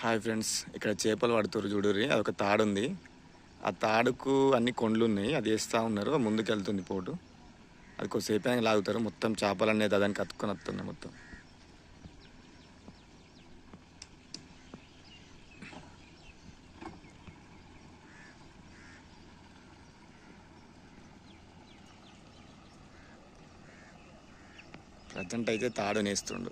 hi friends ఇక్కడ చేపలు పడుతురు చూడుర్రి అదొక తాడు ఉంది ఆ తాడుకు అన్ని కొండ్లు ఉన్నాయి అది వేస్తూ ఉన్నారు ముందుకు వెళ్తుంది పోటు అది కొద్దిసేపు అయినా లాగుతారు మొత్తం చేపలు అనేది దానికి అతుక్కొని వస్తున్నాయి మొత్తం ప్రజెంట్ అయితే తాడు నేస్తుండు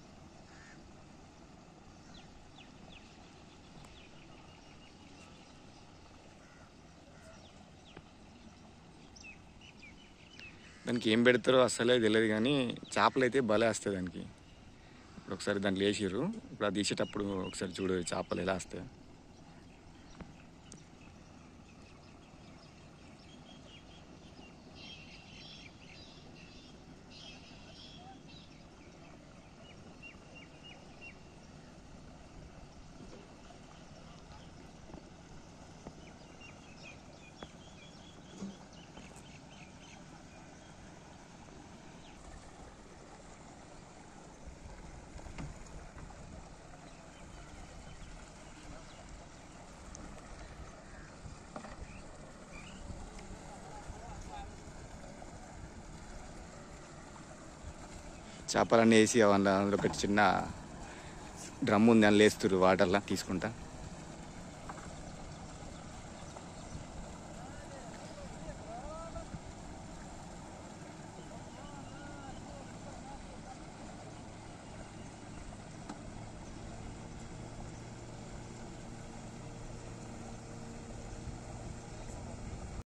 దానికి ఏం పెడతారో అస్సలే తెలియదు కానీ చేపలు అయితే భలే వస్తాయి దానికి ఇప్పుడు ఒకసారి దాంట్లో వేసిర్రు ఇప్పుడు అది తీసేటప్పుడు ఒకసారి చూడు చేపలు ఎలా వస్తాయి చేపలన్నీ వేసి అందులో అందులో ఒకటి చిన్న డ్రమ్ ఉంది అని లేస్తురు వాటర్లా తీసుకుంటా